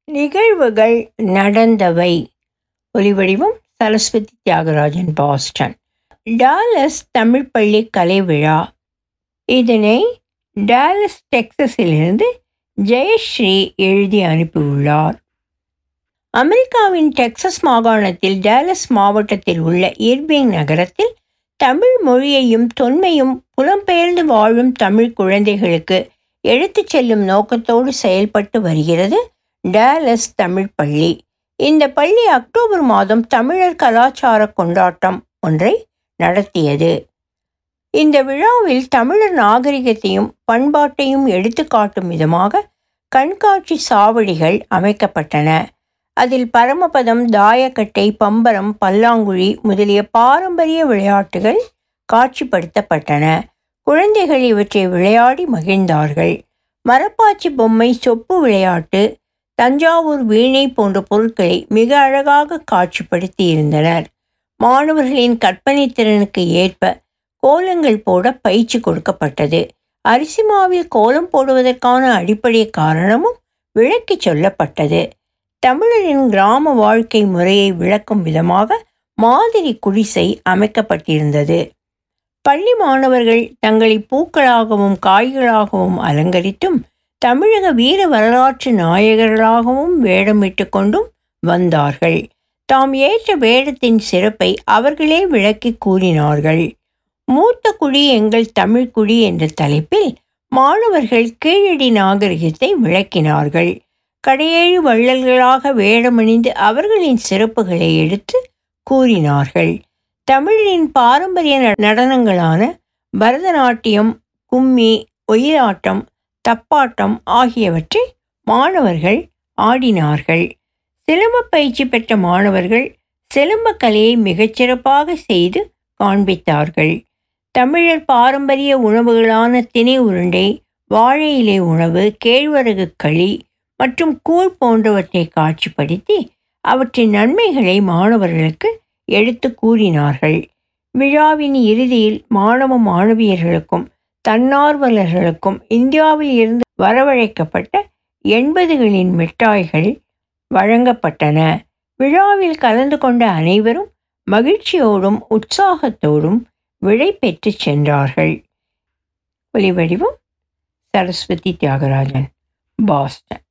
நிகழ்வுகள் நடந்தவை ஒலிவடிவம் சரஸ்வதி தியாகராஜன் பாஸ்டன் டாலஸ் தமிழ் பள்ளி கலை விழா இதனை டாலஸ் டெக்சஸிலிருந்து ஜெயஸ்ரீ எழுதி அனுப்பியுள்ளார் அமெரிக்காவின் டெக்சஸ் மாகாணத்தில் டாலஸ் மாவட்டத்தில் உள்ள இர்பிங் நகரத்தில் தமிழ் மொழியையும் தொன்மையும் புலம்பெயர்ந்து வாழும் தமிழ் குழந்தைகளுக்கு எடுத்துச் செல்லும் நோக்கத்தோடு செயல்பட்டு வருகிறது டாலஸ் தமிழ் பள்ளி இந்த பள்ளி அக்டோபர் மாதம் தமிழர் கலாச்சார கொண்டாட்டம் ஒன்றை நடத்தியது இந்த விழாவில் தமிழர் நாகரிகத்தையும் பண்பாட்டையும் எடுத்துக்காட்டும் விதமாக கண்காட்சி சாவடிகள் அமைக்கப்பட்டன அதில் பரமபதம் தாயக்கட்டை பம்பரம் பல்லாங்குழி முதலிய பாரம்பரிய விளையாட்டுகள் காட்சிப்படுத்தப்பட்டன குழந்தைகள் இவற்றை விளையாடி மகிழ்ந்தார்கள் மரப்பாச்சி பொம்மை சொப்பு விளையாட்டு தஞ்சாவூர் வீணை போன்ற பொருட்களை மிக அழகாக காட்சிப்படுத்தி இருந்தனர் மாணவர்களின் கற்பனை திறனுக்கு ஏற்ப கோலங்கள் போட பயிற்சி கொடுக்கப்பட்டது அரிசி மாவில் கோலம் போடுவதற்கான அடிப்படை காரணமும் விளக்கி சொல்லப்பட்டது தமிழரின் கிராம வாழ்க்கை முறையை விளக்கும் விதமாக மாதிரி குடிசை அமைக்கப்பட்டிருந்தது பள்ளி மாணவர்கள் தங்களை பூக்களாகவும் காய்களாகவும் அலங்கரித்தும் தமிழக வீர வரலாற்று நாயகர்களாகவும் வேடமிட்டு கொண்டும் வந்தார்கள் தாம் ஏற்ற வேடத்தின் சிறப்பை அவர்களே விளக்கி கூறினார்கள் மூத்த குடி எங்கள் தமிழ் குடி என்ற தலைப்பில் மாணவர்கள் கீழடி நாகரிகத்தை விளக்கினார்கள் கடையேழு வள்ளல்களாக வேடமணிந்து அவர்களின் சிறப்புகளை எடுத்து கூறினார்கள் தமிழரின் பாரம்பரிய நடனங்களான பரதநாட்டியம் கும்மி ஒயிலாட்டம் தப்பாட்டம் ஆகியவற்றை மாணவர்கள் ஆடினார்கள் சிலம்ப பயிற்சி பெற்ற மாணவர்கள் சிலம்ப கலையை மிகச்சிறப்பாக செய்து காண்பித்தார்கள் தமிழர் பாரம்பரிய உணவுகளான திணை உருண்டை வாழை இலை உணவு கேழ்வரகு களி மற்றும் கூழ் போன்றவற்றை காட்சிப்படுத்தி அவற்றின் நன்மைகளை மாணவர்களுக்கு எடுத்து கூறினார்கள் விழாவின் இறுதியில் மாணவ மாணவியர்களுக்கும் தன்னார்வலர்களுக்கும் இந்தியாவில் இருந்து வரவழைக்கப்பட்ட எண்பதுகளின் மிட்டாய்கள் வழங்கப்பட்டன விழாவில் கலந்து கொண்ட அனைவரும் மகிழ்ச்சியோடும் உற்சாகத்தோடும் விடை பெற்று சென்றார்கள் ஒலிவடிவம் சரஸ்வதி தியாகராஜன் பாஸ்டன்